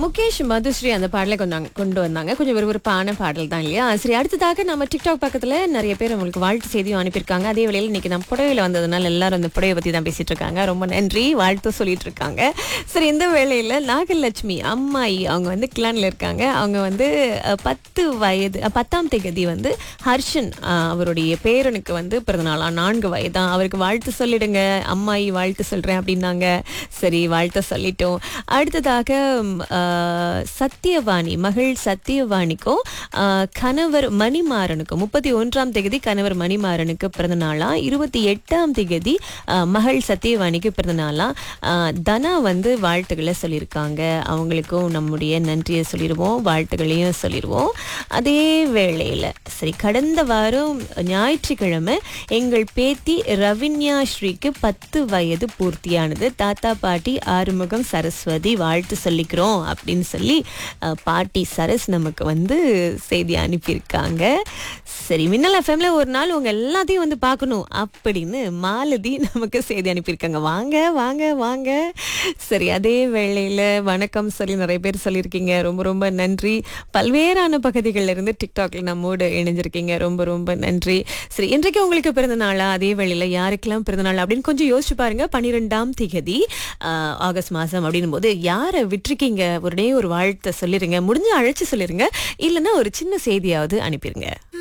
முகேஷ் மதுஸ்ரீ அந்த பாடலை கொண்டாங்க கொண்டு வந்தாங்க கொஞ்சம் விறுவிறுப்பான பாடல் தான் இல்லையா சரி அடுத்ததாக நம்ம டிக்டாக் பக்கத்துல நிறைய பேர் உங்களுக்கு வாழ்த்து செய்தியும் அனுப்பியிருக்காங்க அதே வேளையில் இன்னைக்கு நம்ம புடவையில வந்ததுனால எல்லாரும் அந்த புடவை பத்தி தான் பேசிட்டு இருக்காங்க ரொம்ப நன்றி வாழ்த்து சொல்லிட்டு இருக்காங்க சரி இந்த வேளையில நாகலட்சுமி அம்மாயி அவங்க வந்து கிளான்ல இருக்காங்க அவங்க வந்து அஹ், பத்து வயது அஹ், பத்தாம் தேதி வந்து ஹர்ஷன் அஹ், அவருடைய பேரனுக்கு வந்து பிறந்தநாளா நான்கு வயதான் அவருக்கு வாழ்த்து சொல்லிடுங்க அம்மாயி வாழ்த்து சொல்றேன் அப்படின்னாங்க சரி வாழ்த்த சொல்லிட்டோம் அடுத்ததாக ம், ஆஹ், சத்தியவாணி மகள் சத்தியவாணிக்கும் ஆஹ், கணவர் மணிமாறனுக்கும் முப்பத்தி ஒன்றாம் தேதி கணவர் மணிமாறனுக்கு பிறந்த நாளா இருபத்தி எட்டாம் தேதி ஆஹ், மகள் சத்தியவாணிக்கு பிறந்த நாளா ஆஹ், தனா வந்து வாழ்த்துக்களை சொல்லியிருக்காங்க அவங்களுக்கும் நம்முடைய நன்றியை சொல்லிடுவோம் வாழ்த்துக்களையும் சொல்லிடுவோம் அதே வேளையில் சரி கடந்த வாரம் ஞாயிற்றுக்கிழமை எங்கள் பேத்தி ரவின்யா ஸ்ரீக்கு பத்து வயது பூர்த்தியானது தாத்தா பாட்டி ஆறுமுகம் சரஸ்வதி வாழ்த்து சொல்லிக்கிறோம் அப்படின்னு சொல்லி அஹ், பாட்டி சரஸ் நமக்கு வந்து செய்தி அனுப்பியிருக்காங்க சரி மின்னல் எஃப்எம்ல ஒரு நாள் உங்க எல்லாத்தையும் வந்து பார்க்கணும் அப்படின்னு மாலதி நமக்கு செய்தி அனுப்பியிருக்காங்க வாங்க வாங்க வாங்க சரி அதே வேளையில வணக்கம் சொல்லி நிறைய பேர் சொல்லியிருக்கீங்க ரொம்ப ரொம்ப நன்றி பல்வேறான பகுதிகளில் இருந்து டிக்டாக்ல நம்மோடு இணைஞ்சிருக்கீங்க ரொம்ப ரொம்ப நன்றி சரி இன்றைக்கு உங்களுக்கு பிறந்த நாளா அதே வேளையில யாருக்கெல்லாம் பிறந்த நாள் அப்படின்னு கொஞ்சம் யோசிச்சு பாருங்க பன்னிரெண்டாம் திகதி ஆஹ், ஆகஸ்ட் மாசம் அப்படின்னும் போது யாரை விட்டுருக்கீங்க உடனே ஒரு வாழ்த்தை சொல்லிருங்க முடிஞ்ச அழைச்சு சொல்லிருங்க இல்லைன்னா ஒரு சின்ன செய்தியாவது அனுப்பிருங்க